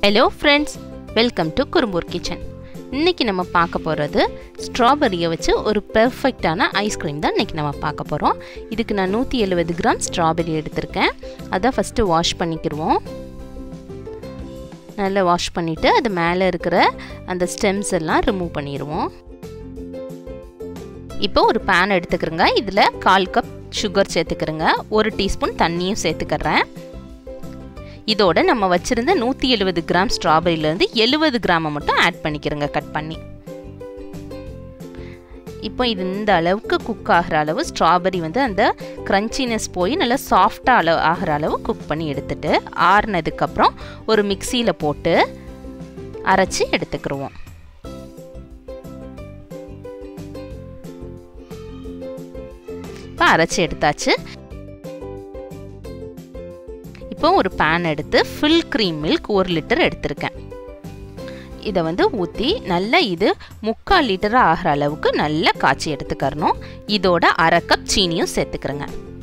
hello friends welcome to Kurumbur kitchen இன்றைக்கி நம்ம பார்க்க போகிறது ஸ்ட்ராபெரியை வச்சு ஒரு பெர்ஃபெக்டான ஐஸ்கிரீம் தான் இன்றைக்கி நம்ம பார்க்க போகிறோம் இதுக்கு நான் நூற்றி எழுபது கிராம் ஸ்ட்ராபெரி எடுத்திருக்கேன் அதை ஃபஸ்ட்டு வாஷ் பண்ணிக்கிடுவோம் நல்லா வாஷ் பண்ணிவிட்டு அது மேலே இருக்கிற அந்த ஸ்டெம்ஸ் எல்லாம் ரிமூவ் பண்ணிடுவோம் இப்போ ஒரு பேன் எடுத்துக்கிறேங்க இதில் கால் கப் சுகர் சேர்த்துக்கிறேங்க ஒரு டீஸ்பூன் தண்ணியும் சேர்த்துக்கிறேன் இதோட நம்ம வச்சுருந்த நூற்றி எழுபது கிராம் ஸ்ட்ராபெரியிலேருந்து எழுபது கிராமை மட்டும் ஆட் பண்ணிக்கிறோங்க கட் பண்ணி இப்போ இது இந்த அளவுக்கு குக் ஆகிற அளவு ஸ்ட்ராபெரி வந்து அந்த க்ரன்ச்சினஸ் போய் நல்லா சாஃப்டாக அளவு ஆகிற அளவு குக் பண்ணி எடுத்துட்டு ஆறுனதுக்கப்புறம் ஒரு மிக்சியில் போட்டு அரைச்சி எடுத்துக்கிடுவோம் இப்போ அரைச்சி எடுத்தாச்சு இப்போ ஒரு பேன் எடுத்து ஃபுல் க்ரீம் மில்க் ஒரு லிட்டர் எடுத்திருக்கேன் இதை வந்து ஊற்றி நல்லா இது முக்கால் லிட்டராக ஆகிற அளவுக்கு நல்லா காய்ச்சி எடுத்துக்கறணும் இதோட அரை கப் சீனியும் சேர்த்துக்கிறேங்க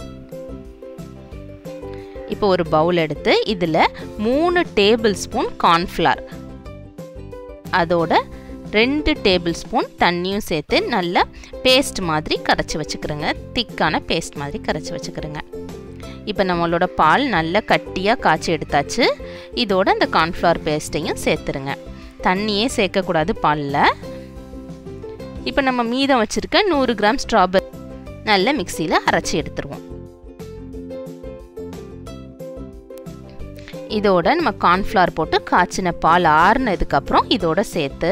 இப்போ ஒரு பவுல் எடுத்து இதில் மூணு டேபிள் ஸ்பூன் கார்ன்ஃப்ளார் அதோட ரெண்டு டேபிள் ஸ்பூன் தண்ணியும் சேர்த்து நல்லா பேஸ்ட் மாதிரி கரைச்சி வச்சுக்கிறேங்க திக்கான பேஸ்ட் மாதிரி கரைச்சி வச்சுக்கிறேங்க இப்போ நம்மளோட பால் நல்லா கட்டியாக காய்ச்சி எடுத்தாச்சு இதோட அந்த கார்ன்ஃப்ளவர் பேஸ்ட்டையும் சேர்த்துருங்க தண்ணியே சேர்க்கக்கூடாது பாலில் இப்போ நம்ம மீதம் வச்சுருக்க நூறு கிராம் ஸ்ட்ராபெரி நல்ல மிக்சியில் அரைச்சி எடுத்துருவோம் இதோட நம்ம கார்ன்ஃப்ளவர் போட்டு காய்ச்சின பால் ஆறுனதுக்கப்புறம் இதோட சேர்த்து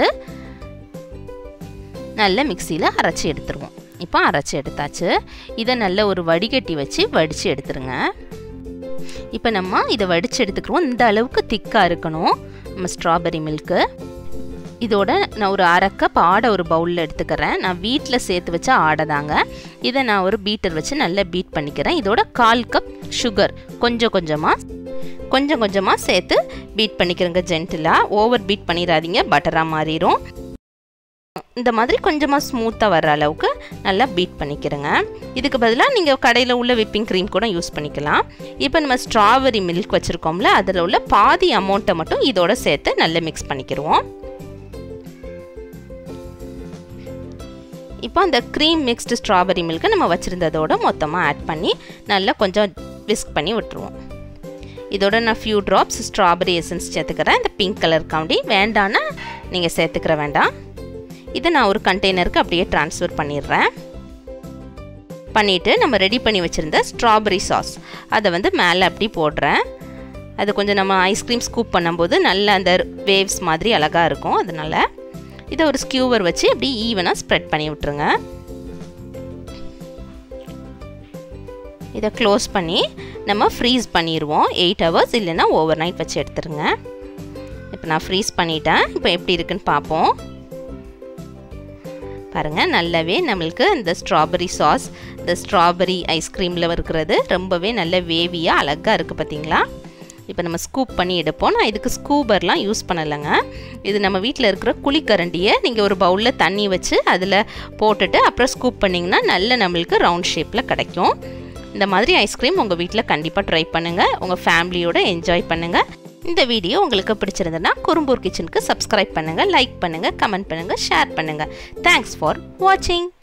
நல்ல மிக்சியில் அரைச்சி எடுத்துருவோம் இப்போ அரைச்சி எடுத்தாச்சு இதை நல்ல ஒரு வடிகட்டி வச்சு வடித்து எடுத்துருங்க இப்போ நம்ம இதை வடித்து எடுத்துக்கிறோம் இந்த அளவுக்கு திக்காக இருக்கணும் நம்ம ஸ்ட்ராபெரி மில்க்கு இதோட நான் ஒரு அரை கப் ஆடை ஒரு பவுலில் எடுத்துக்கிறேன் நான் வீட்டில் சேர்த்து வச்ச ஆடை தாங்க இதை நான் ஒரு பீட்டர் வச்சு நல்லா பீட் பண்ணிக்கிறேன் இதோட கால் கப் சுகர் கொஞ்சம் கொஞ்சமாக கொஞ்சம் கொஞ்சமாக சேர்த்து பீட் பண்ணிக்கிறேங்க ஜென்டிலாக ஓவர் பீட் பண்ணிடாதீங்க பட்டராக மாறிடும் இந்த மாதிரி கொஞ்சமாக ஸ்மூத்தாக வர்ற அளவுக்கு நல்லா பீட் பண்ணிக்கிறேங்க இதுக்கு பதிலாக நீங்கள் கடையில் உள்ள விப்பிங் க்ரீம் கூட யூஸ் பண்ணிக்கலாம் இப்போ நம்ம ஸ்ட்ராபெரி மில்க் வச்சுருக்கோம்ல அதில் உள்ள பாதி அமௌண்ட்டை மட்டும் இதோட சேர்த்து நல்லா மிக்ஸ் பண்ணிக்கிடுவோம் இப்போ அந்த க்ரீம் மிக்ஸ்டு ஸ்ட்ராபெரி மில்க்கை நம்ம வச்சுருந்ததோட மொத்தமாக ஆட் பண்ணி நல்லா கொஞ்சம் விஸ்க் பண்ணி விட்டுருவோம் இதோட நான் ஃபியூ ட்ராப்ஸ் ஸ்ட்ராபெரி எசன்ஸ் சேர்த்துக்கிறேன் இந்த பிங்க் கலர் காண்டி வேண்டான்னா நீங்கள் சேர்த்துக்கிற வேண்டாம் இதை நான் ஒரு கண்டெய்னருக்கு அப்படியே ட்ரான்ஸ்ஃபர் பண்ணிடுறேன் பண்ணிவிட்டு நம்ம ரெடி பண்ணி வச்சுருந்த ஸ்ட்ராபெரி சாஸ் அதை வந்து மேலே அப்படி போடுறேன் அது கொஞ்சம் நம்ம ஐஸ்கிரீம் ஸ்கூப் பண்ணும்போது நல்ல அந்த வேவ்ஸ் மாதிரி அழகாக இருக்கும் அதனால் இதை ஒரு ஸ்கியூவர் வச்சு அப்படி ஈவனாக ஸ்ப்ரெட் பண்ணி விட்டுருங்க இதை க்ளோஸ் பண்ணி நம்ம ஃப்ரீஸ் பண்ணிடுவோம் எயிட் ஹவர்ஸ் இல்லைன்னா ஓவர் நைட் வச்சு எடுத்துருங்க இப்போ நான் ஃப்ரீஸ் பண்ணிட்டேன் இப்போ எப்படி இருக்குன்னு பார்ப்போம் பாருங்கள் நல்லாவே நம்மளுக்கு இந்த ஸ்ட்ராபெரி சாஸ் இந்த ஸ்ட்ராபெரி ஐஸ்கிரீமில் இருக்கிறது ரொம்பவே நல்ல வேவியாக அழகாக இருக்குது பார்த்தீங்களா இப்போ நம்ம ஸ்கூப் பண்ணி எடுப்போம் நான் இதுக்கு ஸ்கூபர்லாம் யூஸ் பண்ணலைங்க இது நம்ம வீட்டில் இருக்கிற குழிக்கரண்டியை நீங்கள் ஒரு பவுலில் தண்ணி வச்சு அதில் போட்டுட்டு அப்புறம் ஸ்கூப் பண்ணிங்கன்னா நல்ல நம்மளுக்கு ரவுண்ட் ஷேப்பில் கிடைக்கும் இந்த மாதிரி ஐஸ்கிரீம் உங்கள் வீட்டில் கண்டிப்பாக ட்ரை பண்ணுங்கள் உங்கள் ஃபேமிலியோடு என்ஜாய் பண்ணுங்கள் இந்த வீடியோ உங்களுக்கு பிடிச்சிருந்ததுன்னா குறும்பூர் கிச்சனுக்கு சப்ஸ்கிரைப் பண்ணுங்கள் லைக் பண்ணுங்கள் கமெண்ட் பண்ணுங்கள் ஷேர் பண்ணுங்கள் தேங்க்ஸ் ஃபார் வாட்சிங்